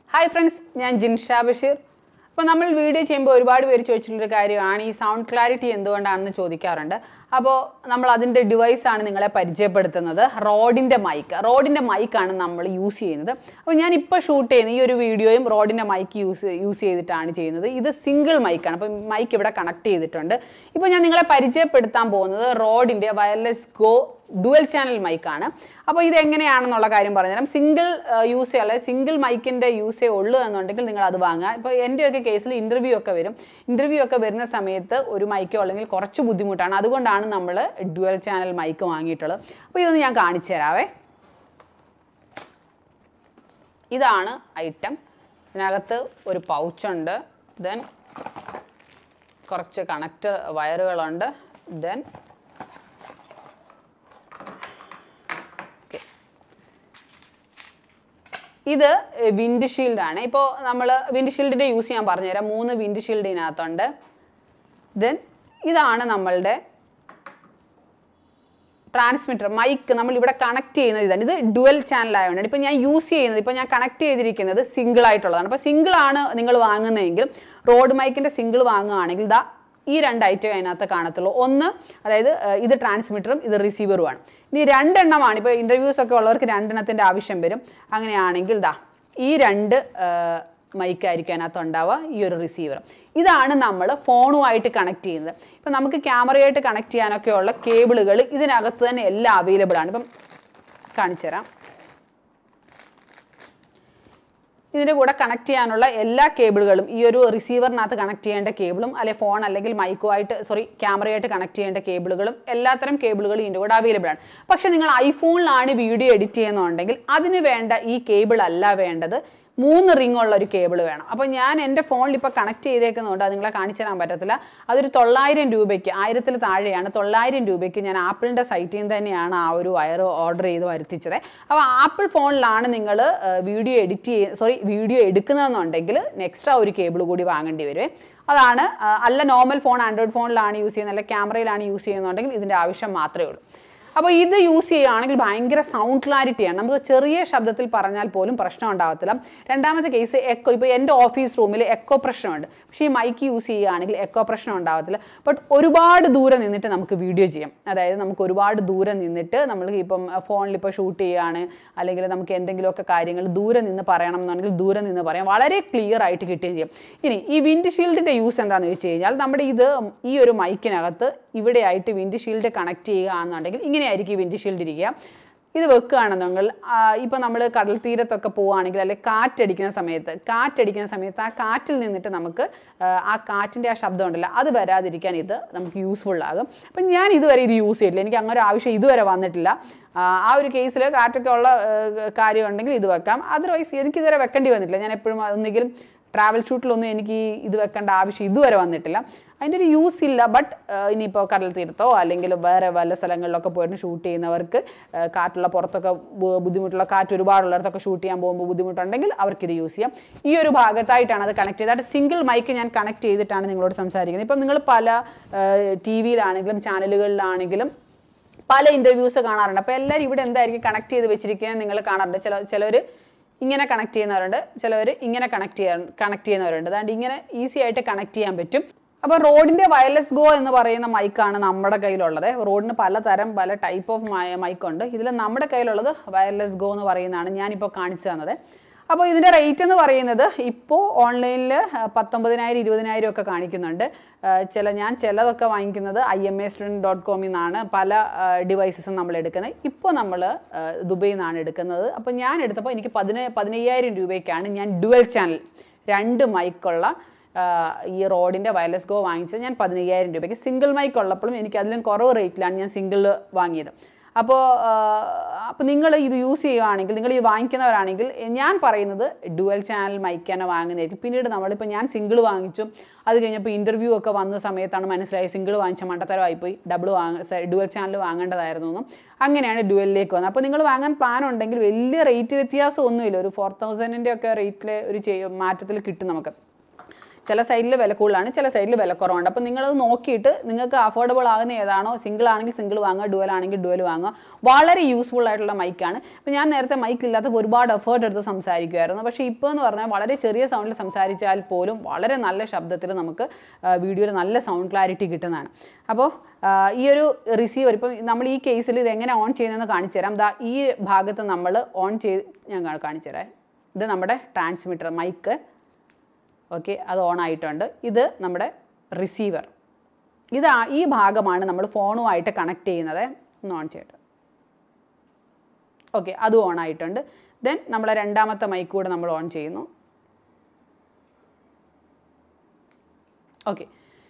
hi friends ഞാൻ ജിൻഷ ബഷീർ അപ്പോൾ നമ്മൾ വീഡിയോ ചെയ്യുമ്പോൾ ഒരുപാട് പേര് ചോദിച്ചിട്ടുള്ളൊരു കാര്യമാണ് ഈ സൗണ്ട് ക്ലാരിറ്റി എന്തുകൊണ്ടാണെന്ന് ചോദിക്കാറുണ്ട് അപ്പോൾ നമ്മൾ അതിൻ്റെ ഡിവൈസാണ് നിങ്ങളെ പരിചയപ്പെടുത്തുന്നത് റോഡിൻ്റെ മൈക്ക് റോഡിൻ്റെ മൈക്കാണ് നമ്മൾ യൂസ് ചെയ്യുന്നത് അപ്പോൾ ഞാൻ ഇപ്പോൾ ഷൂട്ട് ചെയ്യുന്ന ഈ ഒരു വീഡിയോയും റോഡിൻ്റെ മൈക്ക് യൂസ് യൂസ് ചെയ്തിട്ടാണ് ചെയ്യുന്നത് ഇത് സിംഗിൾ മൈക്കാണ് അപ്പോൾ മൈക്ക് ഇവിടെ കണക്ട് ചെയ്തിട്ടുണ്ട് ഇപ്പോൾ ഞാൻ നിങ്ങളെ പരിചയപ്പെടുത്താൻ പോകുന്നത് റോഡിൻ്റെ വയർലെസ് ഗോ ഡുവൽ ചാനൽ മൈക്കാണ് അപ്പോൾ ഇത് എങ്ങനെയാണെന്നുള്ള കാര്യം പറഞ്ഞുതരാം സിംഗിൾ യൂസേ അല്ലെ സിംഗിൾ മൈക്കിൻ്റെ യൂസേ ഉള്ളൂ എന്നുണ്ടെങ്കിൽ നിങ്ങൾ അത് വാങ്ങുക ഇപ്പോൾ എൻ്റെയൊക്കെ കേസിൽ ഇൻ്റർവ്യൂ ഒക്കെ വരും ഇൻ്റർവ്യൂ ഒക്കെ വരുന്ന സമയത്ത് ഒരു മൈക്കോ അല്ലെങ്കിൽ കുറച്ച് ബുദ്ധിമുട്ടാണ് അതുകൊണ്ടാണ് നമ്മൾ ഡുവൽ ചാനൽ മൈക്ക് വാങ്ങിയിട്ടുള്ളത് അപ്പോൾ ഇതൊന്ന് ഞാൻ കാണിച്ചു തരാവേ ഇതാണ് ഐറ്റം ഇതിനകത്ത് ഒരു പൗച്ചുണ്ട് ദെൻ കുറച്ച് കണക്ടർ വയറുകളുണ്ട് ദെൻ ഇത് വിൻഡ് ഷീൽഡ് ആണ് ഇപ്പോൾ നമ്മൾ വിൻഡ് ഷീൽഡിൻ്റെ യൂസ് ചെയ്യാൻ പറഞ്ഞുതരാം മൂന്ന് വിൻഡ് ഷീൽഡ് ഇതിനകത്തുണ്ട് ദെൻ ഇതാണ് നമ്മളുടെ ട്രാൻസ്മിറ്റർ മൈക്ക് നമ്മൾ ഇവിടെ കണക്ട് ചെയ്യുന്നത് ഇതാണ് ഇത് ഡുവൽ ചാനൽ ആയതുകൊണ്ടാണ് ഇപ്പോൾ ഞാൻ യൂസ് ചെയ്യുന്നത് ഇപ്പോൾ ഞാൻ കണക്ട് ചെയ്തിരിക്കുന്നത് സിംഗിൾ ആയിട്ടുള്ളതാണ് അപ്പോൾ സിംഗിൾ ആണ് നിങ്ങൾ വാങ്ങുന്നതെങ്കിൽ റോഡ് മൈക്കിൻ്റെ സിംഗിൾ വാങ്ങുകയാണെങ്കിൽ ദാ ഈ രണ്ട് ഐറ്റം അതിനകത്ത് കാണത്തുള്ളൂ ഒന്ന് അതായത് ഏഹ്, ഇത് ട്രാൻസ്മിറ്ററും ഇത് റിസീവറുമാണ് ഇനി രണ്ടെണ്ണമാണ് ഇപ്പോൾ ഇൻ്റർവ്യൂസ് ഒക്കെ ഉള്ളവർക്ക് രണ്ടെണ്ണത്തിൻ്റെ ആവശ്യം വരും അങ്ങനെയാണെങ്കിൽ ദാ ഈ രണ്ട് മൈക്കായിരിക്കും അതിനകത്ത് ഉണ്ടാവുക ഈ ഒരു റിസീവർ ഇതാണ് നമ്മൾ ഫോണുമായിട്ട് കണക്ട് ചെയ്യുന്നത് ഇപ്പം നമുക്ക് ക്യാമറയായിട്ട് കണക്ട് ചെയ്യാനൊക്കെയുള്ള കേബിളുകൾ ഇതിനകത്ത് തന്നെ എല്ലാം അവൈലബിൾ ആണ് ഇപ്പം കാണിച്ചു തരാം ഇതിൻ്റെ കൂടെ കണക്ട് ചെയ്യാനുള്ള എല്ലാ കേബിളുകളും ഈ ഒരു റിസീവറിനകത്ത് കണക്ട് ചെയ്യേണ്ട കേബിളും അല്ലെ ഫോൺ അല്ലെങ്കിൽ മൈക്കുമായിട്ട് സോറി ക്യാമറയായിട്ട് കണക്ട് ചെയ്യേണ്ട കേബിളുകളും എല്ലാത്തരം കേബിളുകളും ഇതിൻ്റെ കൂടെ അവൈലബിൾ ആണ് പക്ഷേ നിങ്ങൾ ഐഫോണിലാണ് വീഡിയോ എഡിറ്റ് ചെയ്യുന്നുണ്ടെങ്കിൽ അതിന് വേണ്ട ഈ കേബിൾ അല്ല വേണ്ടത് മൂന്ന് റിംഗ് ഉള്ള ഒരു കേബിൾ വേണം അപ്പോൾ ഞാൻ എൻ്റെ ഫോണിൽ ഇപ്പോൾ കണക്ട് ചെയ്തേക്കുന്നതുകൊണ്ട് അത് നിങ്ങളെ കാണിച്ചു തരാൻ പറ്റത്തില്ല അതൊരു തൊള്ളായിരം രൂപയ്ക്ക് ആയിരത്തിൽ താഴെയാണ് തൊള്ളായിരം രൂപയ്ക്ക് ഞാൻ ആപ്പിളിൻ്റെ സൈറ്റിൽ നിന്ന് തന്നെയാണ് ആ ഒരു വയർ ഓർഡർ ചെയ്ത് വരുത്തിച്ചത് അപ്പോൾ ആപ്പിൾ ഫോണിലാണ് നിങ്ങൾ വീഡിയോ എഡിറ്റ് ചെയ്യ സോറി വീഡിയോ എടുക്കുന്നതെന്നുണ്ടെങ്കിൽ എക്സ്ട്രാ ഒരു കേബിൾ കൂടി വാങ്ങേണ്ടി വരുമേ അതാണ് ആ, അല്ല നോർമൽ ഫോൺ ആൻഡ്രോയിഡ് ഫോണിലാണ് യൂസ് ചെയ്യുന്നത് അല്ല ക്യാമറയിലാണ് യൂസ് ചെയ്യുന്നുണ്ടെങ്കിൽ ഇതിൻ്റെ ആവശ്യം മാത്രമേ ഉള്ളൂ അപ്പോൾ ഇത് യൂസ് ചെയ്യുകയാണെങ്കിൽ ഭയങ്കര സൗണ്ട് ക്ലാരിറ്റിയാണ് നമുക്ക് ചെറിയ ശബ്ദത്തിൽ പറഞ്ഞാൽ പോലും പ്രശ്നം ഉണ്ടാകത്തില്ല രണ്ടാമത്തെ കേസ് എക്കോ ഇപ്പോൾ എൻ്റെ ഓഫീസ് റൂമിൽ എക്കോ പ്രശ്നമുണ്ട് പക്ഷേ ഈ മൈക്ക് യൂസ് ചെയ്യുകയാണെങ്കിൽ എക്കോ പ്രശ്നം ഉണ്ടാകത്തില്ല ബട്ട് ഒരുപാട് ദൂരെ നിന്നിട്ട് നമുക്ക് വീഡിയോ ചെയ്യാം അതായത് നമുക്ക് ഒരുപാട് ദൂരെ നിന്നിട്ട് നമ്മൾ ഇപ്പം ഫോണിൽ ഇപ്പോൾ ഷൂട്ട് ചെയ്യുകയാണ് അല്ലെങ്കിൽ നമുക്ക് എന്തെങ്കിലുമൊക്കെ കാര്യങ്ങൾ ദൂരെ നിന്ന് പറയണം എന്നുണ്ടെങ്കിൽ ദൂരെ നിന്ന് പറയാം വളരെ ക്ലിയർ ആയിട്ട് കിട്ടുകയും ചെയ്യും ഇനി ഈ വിൻഡ് ഷീൽഡിൻ്റെ യൂസ് എന്താണെന്ന് വെച്ച് കഴിഞ്ഞാൽ നമ്മുടെ ഇത് ഈ ഒരു മൈക്കിനകത്ത് ഇവിടെയായിട്ട് വിൻഡ് ഷീൽഡ് കണക്ട് ചെയ്യുകയാണെന്നുണ്ടെങ്കിൽ ഇങ്ങനെയായിരിക്കും ഈ വിൻഡ് ഷീൽഡ് ഇരിക്കുക ഇത് വെക്കുകയാണെന്നുണ്ടെങ്കിൽ ഇപ്പോൾ നമ്മൾ കടൽ തീരത്തൊക്കെ പോവുകയാണെങ്കിൽ അല്ലെങ്കിൽ കാറ്റടിക്കുന്ന സമയത്ത് കാറ്റടിക്കുന്ന സമയത്ത് ആ കാറ്റിൽ നിന്നിട്ട് നമുക്ക് ആ, ആ കാറ്റിൻ്റെ ആ ശബ്ദം ഉണ്ടല്ലോ അത് വരാതിരിക്കാൻ ഇത് നമുക്ക് യൂസ്ഫുൾ ആകും അപ്പം ഞാൻ ഇതുവരെ ഇത് യൂസ് ചെയ്തിട്ടില്ല എനിക്ക് അങ്ങനെ ഒരു ആവശ്യം ഇതുവരെ വന്നിട്ടില്ല ആ, ആ ഒരു കേസിൽ കാറ്റൊക്കെ ഉള്ള ആ, കാര്യം ഉണ്ടെങ്കിൽ ഇത് വെക്കാം അതർവൈസ് എനിക്ക് ഇതുവരെ വെക്കേണ്ടി വന്നിട്ടില്ല ഞാൻ എപ്പോഴും ഒന്നുകിൽ ട്രാവൽ ഷൂട്ടിലൊന്നും എനിക്ക് ഇത് വെക്കേണ്ട ആവശ്യം ഇതുവരെ വന്നിട്ടില്ല അതിൻ്റെ ഒരു യൂസ് ഇല്ല ബട്ട് ഇനിയിപ്പോൾ കടൽ തീരത്തോ അല്ലെങ്കിൽ വേറെ വല്ല സ്ഥലങ്ങളിലൊക്കെ പോയിട്ട് ഷൂട്ട് ചെയ്യുന്നവർക്ക് ആ, കാറ്റുള്ള പുറത്തൊക്കെ ബു- ബുദ്ധിമുട്ടുള്ള കാറ്റ് ഒരുപാടുള്ളിടത്തൊക്കെ ഷൂട്ട് ചെയ്യാൻ പോകുമ്പോൾ ബുദ്ധിമുട്ടുണ്ടെങ്കിൽ അവർക്ക് ഇത് യൂസ് ചെയ്യാം ഈ ഒരു ഭാഗത്തായിട്ടാണ് അത് കണക്ട് ചെയ്തത് സിംഗിൾ മൈക്ക് ഞാൻ കണക്ട് ചെയ്തിട്ടാണ് നിങ്ങളോട് സംസാരിക്കുന്നത് ഇപ്പം നിങ്ങൾ പല ടി വിയിലാണെങ്കിലും ചാനലുകളിലാണെങ്കിലും പല ഇൻ്റർവ്യൂസ് കാണാറുണ്ട് അപ്പോൾ എല്ലാവരും ഇവിടെ എന്തായിരിക്കും കണക്ട് ചെയ്ത് വെച്ചിരിക്കുന്നത് നിങ്ങൾ കാണാറുണ്ട് ചില ചിലർ ഇങ്ങനെ കണക്ട് ചെയ്യുന്നവരുണ്ട് ചിലവർ ഇങ്ങനെ കണക്ട് ചെയ്യാൻ കണക്ട് ചെയ്യുന്നവരുണ്ട് അതുകൊണ്ട് ഇങ്ങനെ ഈസി ആയിട്ട് കണക്ട് ചെയ്യാൻ പറ്റും അപ്പോൾ റോഡിൻ്റെ വയർലെസ് ഗോ എന്ന് പറയുന്ന മൈക്കാണ് നമ്മുടെ കയ്യിലുള്ളത് റോഡിന് പലതരം പല ടൈപ്പ് ഓഫ് മൈക്കുണ്ട് ഇതിൽ നമ്മുടെ കയ്യിലുള്ളത് വയർലെസ് ഗോ എന്ന് പറയുന്നതാണ് ഞാനിപ്പോൾ കാണിച്ചു തന്നത് അപ്പോൾ ഇതിൻ്റെ റേറ്റ് എന്ന് പറയുന്നത് ഇപ്പോൾ ഓൺലൈനിൽ പത്തൊമ്പതിനായിരം ഇരുപതിനായിരം ഒക്കെ കാണിക്കുന്നുണ്ട് ആ, ചില ഞാൻ ചിലതൊക്കെ വാങ്ങിക്കുന്നത് I M A student dot കോമിൽ നിന്നാണ് പല ഡിവൈസസും നമ്മൾ എടുക്കുന്നത് ഇപ്പോൾ നമ്മൾ ദുബൈയിൽ നിന്നാണ് എടുക്കുന്നത് അപ്പോൾ ഞാൻ എടുത്തപ്പോൾ എനിക്ക് പതിന പതിനയ്യായിരം രൂപയ്ക്കാണ് ഞാൻ ഡുവൽ ചാനൽ രണ്ട് മൈക്കുള്ള ആ, ഈ റോഡിൻ്റെ വയർലെസ് ഗോ വാങ്ങിച്ചത് ഞാൻ പതിനയ്യായിരം രൂപയ്ക്ക് സിംഗിൾ മൈക്ക് ഉള്ളപ്പോഴും എനിക്ക് അതിലും കുറവ് റേറ്റിലാണ് ഞാൻ സിംഗിൾ വാങ്ങിയത് അപ്പോൾ അപ്പോൾ നിങ്ങൾ ഇത് യൂസ് ചെയ്യുകയാണെങ്കിൽ നിങ്ങൾ ഇത് വാങ്ങിക്കുന്നവരാണെങ്കിൽ ഞാൻ പറയുന്നത് ഡുവൽ ചാനൽ മൈക്ക് തന്നെ വാങ്ങുന്നതായിരിക്കും പിന്നീട് നമ്മളിപ്പോൾ ഞാൻ സിംഗിൾ വാങ്ങിച്ചു അത് കഴിഞ്ഞപ്പോൾ ഇൻ്റർവ്യൂ ഒക്കെ വന്ന സമയത്താണ് മനസ്സിലായി സിംഗിൾ വാങ്ങിച്ച മണ്ടത്തരമായിപ്പോയി ഡബിൾ വാങ്ങ ഡുവൽ ചാനൽ വാങ്ങേണ്ടതായിരുന്നു എന്നും അങ്ങനെയാണ് ഡുവലിലേക്ക് വന്നത് അപ്പോൾ നിങ്ങൾ വാങ്ങാൻ പ്ലാൻ ഉണ്ടെങ്കിൽ വലിയ റേറ്റ് വ്യത്യാസം ഒന്നുമില്ല ഒരു ഫോർ തൗസൻഡിൻ്റെ ഒക്കെ റേറ്റിൽ ഒരു ചെയ്യ- മാറ്റത്തിൽ കിട്ടും നമുക്ക് ചില സൈഡിൽ വില കൂടുതലാണ് ചില സൈഡിൽ വില കുറവുണ്ട് അപ്പോൾ നിങ്ങളത് നോക്കിയിട്ട് നിങ്ങൾക്ക് അഫോർഡബിൾ ആകുന്ന ഏതാണോ സിംഗിൾ ആണെങ്കിൽ സിംഗിൾ വാങ്ങുക ഡുവൽ ആണെങ്കിൽ ഡുവൽ വാങ്ങുക വളരെ യൂസ്ഫുൾ ആയിട്ടുള്ള മൈക്കാണ് അപ്പോൾ ഞാൻ നേരത്തെ മൈക്ക് ഇല്ലാത്തപ്പോൾ ഒരുപാട് എഫേർട്ട് എടുത്ത് സംസാരിക്കുമായിരുന്നു പക്ഷേ ഇപ്പോൾ എന്ന് പറഞ്ഞാൽ വളരെ ചെറിയ സൗണ്ടിൽ സംസാരിച്ചാൽ പോലും വളരെ നല്ല ശബ്ദത്തിൽ നമുക്ക് വീഡിയോയിൽ നല്ല സൗണ്ട് ക്ലാരിറ്റി കിട്ടുന്നതാണ് അപ്പോൾ ആ, ഈ ഒരു റിസീവർ ഇപ്പം നമ്മൾ ഈ കേസിൽ ഇത് എങ്ങനെ ഓൺ ചെയ്യുന്നതെന്ന് കാണിച്ചു തരാം ദാ ഈ ഭാഗത്ത് നമ്മൾ ഓൺ ചെയ്ത് ഞാൻ കാ- കാണിച്ചു തരാം ഇത് നമ്മുടെ ട്രാൻസ്മിറ്റർ മൈക്ക് ഓക്കെ അത് ഓൺ ആയിട്ടുണ്ട് ഇത് നമ്മുടെ റിസീവർ ഇതാ ഈ ഭാഗമാണ് നമ്മൾ ഫോണുമായിട്ട് കണക്ട് ചെയ്യുന്നത് ഒന്ന് ഓൺ ചെയ്യട്ടെ ഓക്കെ അതും ഓൺ ആയിട്ടുണ്ട് ദെൻ നമ്മളെ രണ്ടാമത്തെ മൈക്ക് കൂടെ നമ്മൾ ഓൺ ചെയ്യുന്നു ഓക്കെ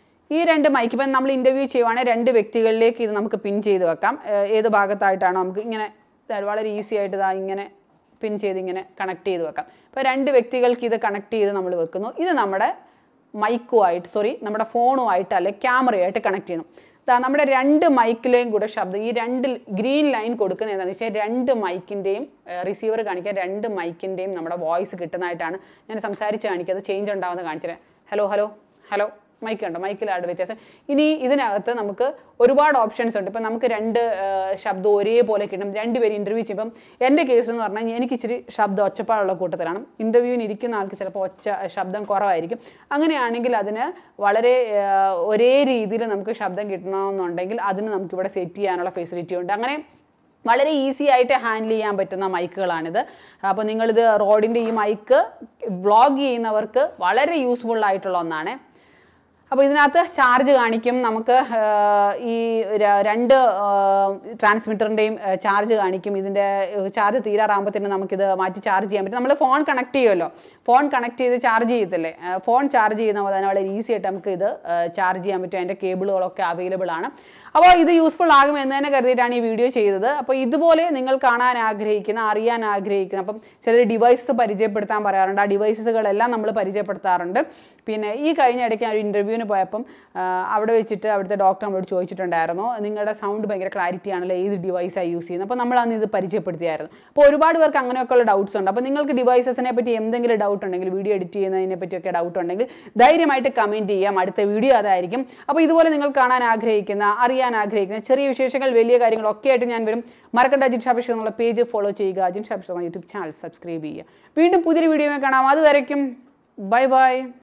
ഈ രണ്ട് മൈക്ക് ഇപ്പം നമ്മൾ ഇൻ്റർവ്യൂ ചെയ്യുവാണെങ്കിൽ രണ്ട് വ്യക്തികളിലേക്ക് ഇത് നമുക്ക് പിൻ ചെയ്ത് വെക്കാം ഏഹ് ഏത് ഭാഗത്തായിട്ടാണോ നമുക്ക് ഇങ്ങനെ ഇതാ വളരെ ഈസി ആയിട്ട് ഇതാ ഇങ്ങനെ പിൻ ചെയ്ത് ഇങ്ങനെ കണക്ട് ചെയ്ത് വെക്കാം ഇപ്പോൾ രണ്ട് വ്യക്തികൾക്ക് ഇത് കണക്ട് ചെയ്ത് നമ്മൾ വെക്കുന്നു ഇത് നമ്മുടെ മൈക്കുമായിട്ട് സോറി നമ്മുടെ ഫോണുമായിട്ട് അല്ലെ ക്യാമറയായിട്ട് കണക്ട് ചെയ്യുന്നു ദാ നമ്മുടെ രണ്ട് മൈക്കിലെയും കൂടെ ശബ്ദം ഈ രണ്ട് ഗ്രീൻ ലൈൻ കൊടുക്കുന്നത് എന്താണെന്ന് വെച്ചാൽ രണ്ട് മൈക്കിൻ്റെയും റിസീവർ കാണിക്കാൻ രണ്ട് മൈക്കിൻ്റെയും നമ്മുടെ വോയിസ് കിട്ടുന്നതായിട്ടാണ് ഞാൻ സംസാരിച്ച് കാണിക്കുക അത് ചേഞ്ച് ഉണ്ടാവുന്നത് കാണിച്ചത് ഹലോ ഹലോ ഹലോ മൈക്ക് ഉണ്ടോ മൈക്കിലാണ് വ്യത്യാസം ഇനി ഇതിനകത്ത് നമുക്ക് ഒരുപാട് ഓപ്ഷൻസ് ഉണ്ട് ഇപ്പം നമുക്ക് രണ്ട് ആ, ശബ്ദം ഒരേപോലെ കിട്ടും രണ്ടുപേരും ഇൻ്റർവ്യൂ ചെയ്യുമ്പം എൻ്റെ കേസ് എന്ന് പറഞ്ഞാൽ എനിക്ക് ഇച്ചിരി ശബ്ദം ഒച്ചപ്പാടുള്ള കൂട്ടത്തിലാണ് ഇൻ്റർവ്യൂവിന് ഇരിക്കുന്ന ആൾക്ക് ചിലപ്പോൾ ഒച്ച ശബ്ദം കുറവായിരിക്കും അങ്ങനെയാണെങ്കിൽ അതിന് വളരെ ആ, ഒരേ രീതിയിൽ നമുക്ക് ശബ്ദം കിട്ടണമെന്നുണ്ടെങ്കിൽ അതിന് നമുക്കിവിടെ സെറ്റ് ചെയ്യാനുള്ള ഫെസിലിറ്റി ഉണ്ട് അങ്ങനെ വളരെ ഈസി ആയിട്ട് ഹാൻഡിൽ ചെയ്യാൻ പറ്റുന്ന മൈക്കുകളാണിത് അപ്പോൾ നിങ്ങളിത് റോഡിൻ്റെ ഈ മൈക്ക് വ്ളോഗ് ചെയ്യുന്നവർക്ക് വളരെ യൂസ്ഫുൾ ആയിട്ടുള്ള ഒന്നാണ് അപ്പോൾ ഇതിനകത്ത് ചാർജ് കാണിക്കും നമുക്ക് ആ, ഈ ര- രണ്ട് ട്രാൻസ്മിറ്ററിൻ്റെയും ചാർജ് കാണിക്കും ഇതിൻ്റെ ചാർജ് തീരാറാകുമ്പോഴത്തേനും നമുക്കിത് മാറ്റി ചാർജ് ചെയ്യാൻ പറ്റും നമ്മൾ ഫോൺ കണക്ട് ചെയ്യുമല്ലോ ഫോൺ കണക്ട് ചെയ്ത് ചാർജ് ചെയ്യത്തില്ലേ ആ, ഫോൺ ചാർജ് ചെയ്യുന്ന പോലെ തന്നെ വളരെ ഈസി ആയിട്ട് നമുക്ക് ഇത് ചാർജ് ചെയ്യാൻ പറ്റും അതിൻ്റെ കേബിളുകളൊക്കെ അവൈലബിൾ ആണ് അപ്പോൾ ഇത് യൂസ്ഫുൾ ആകും എന്ന് തന്നെ കരുതിയിട്ടാണ് ഈ വീഡിയോ ചെയ്തത് അപ്പോൾ ഇതുപോലെ നിങ്ങൾ കാണാൻ ആഗ്രഹിക്കുന്ന അറിയാൻ ആഗ്രഹിക്കുന്ന അപ്പം ചിലർ ഡിവൈസസ് പരിചയപ്പെടുത്താൻ പറയാറുണ്ട് ആ ഡിവൈസസുകളെല്ലാം നമ്മൾ പരിചയപ്പെടുത്താറുണ്ട് പിന്നെ ഈ കഴിഞ്ഞ ഇടയ്ക്ക് ഞാൻ ഒരു ഇൻ്റർവ്യൂവിന് പോയപ്പം ആ, അവിടെ വെച്ചിട്ട് അവിടുത്തെ ഡോക്ടർ നമ്മളോട് ചോദിച്ചിട്ടുണ്ടായിരുന്നു നിങ്ങളുടെ സൗണ്ട് ഭയങ്കര ക്ലാരിറ്റി ആണല്ലോ ഏത് ഡിവൈസാണ് യൂസ് ചെയ്യുന്നത് അപ്പോൾ നമ്മൾ അന്ന് ഇത് പരിചയപ്പെടുത്തിയായിരുന്നു അപ്പോൾ ഒരുപാട് പേർക്ക് അങ്ങനെയൊക്കെയുള്ള ഡൗട്ട്സ് ഉണ്ട് അപ്പോൾ നിങ്ങൾക്ക് ഡിവൈസസിനെ പറ്റി എന്തെങ്കിലും ഡൗട്ട് ഉണ്ടെങ്കിൽ വീഡിയോ എഡിറ്റ് ചെയ്യുന്നതിനെ പറ്റിയൊക്കെ ഡൗട്ട് ഉണ്ടെങ്കിൽ ധൈര്യമായിട്ട് കമൻറ്റ് ചെയ്യാം അടുത്ത വീഡിയോ അതായിരിക്കും അപ്പോൾ ഇതുപോലെ നിങ്ങൾ കാണാൻ ആഗ്രഹിക്കുന്ന അറിയാൻ ആഗ്രഹിക്കുന്ന ചെറിയ വിശേഷങ്ങൾ വലിയ കാര്യങ്ങളൊക്കെ ആയിട്ട് ഞാൻ വരും മറക്കണ്ട അജിൻ ഷാബിഷ് എന്നുള്ള പേജ് ഫോളോ ചെയ്യുക Ajin Shabish YouTube channel subscribe ചെയ്യുക വീണ്ടും പുതിയൊരു വീഡിയോ കാണാം അതുവരയ്ക്കും ബൈ ബൈ